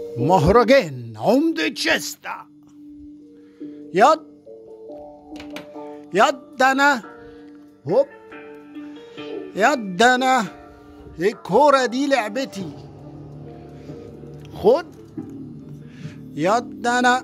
مهرجان عمدة جيستا يد يد انا هوب يد انا الكورة دي لعبتي خد يد انا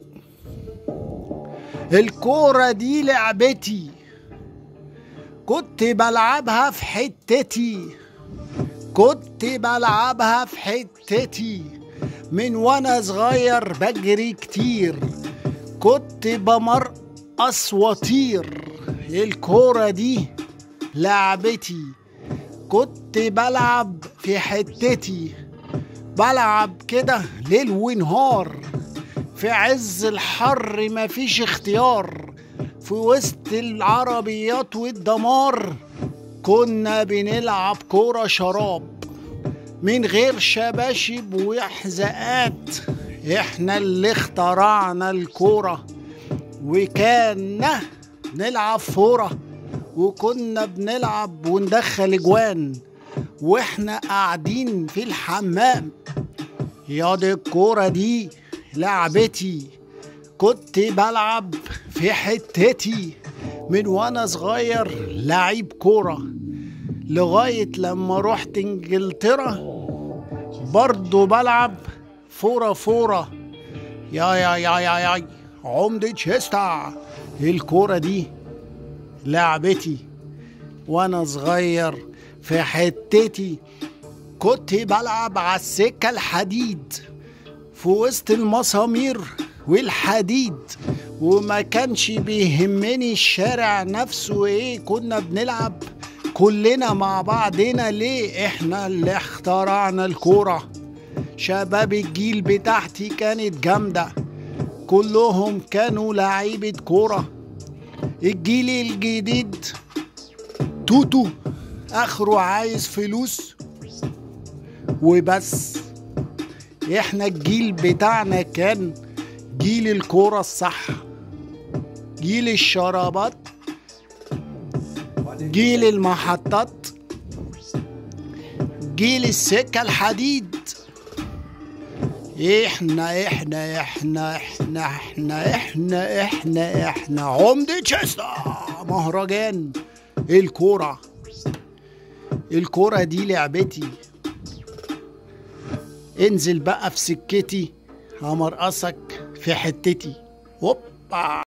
الكورة دي لعبتي كنت بلعبها في حتتي كنت بلعبها في حتتي من وانا صغير بجري كتير كنت بمرقص وطير الكورة دي لعبتي كنت بلعب في حتتي بلعب كده ليل ونهار في عز الحر مفيش اختيار في وسط العربيات والدمار كنا بنلعب كورة شراب من غير شباشب وحزقات احنا اللي اخترعنا الكورة وكان نلعب فورة وكنا بنلعب وندخل اجوان واحنا قاعدين في الحمام يا دي الكورة دي لعبتي كنت بلعب في حتتي من وانا صغير لعيب كورة لغاية لما رحت انجلترا برضو بلعب فورة فورة يا يا يا يا يا عمدة شيستا الكورة دي لعبتي وانا صغير في حتتي كنت بلعب على السكة الحديد في وسط المسامير والحديد وما كانش بيهمني الشارع نفسه ايه كنا بنلعب كلنا مع بعضنا ليه احنا اللي اخترعنا الكورة شباب الجيل بتاعتي كانت جامدة كلهم كانوا لعيبة كورة الجيل الجديد توتو اخره عايز فلوس وبس احنا الجيل بتاعنا كان جيل الكورة الصح جيل الشرابات جيل المحطات جيل السكة الحديد احنا احنا احنا احنا احنا احنا احنا احنا عمدة تشيستا مهرجان الكورة الكورة دي لعبتي انزل بقى في سكتي همرقصك في حتتي هوبا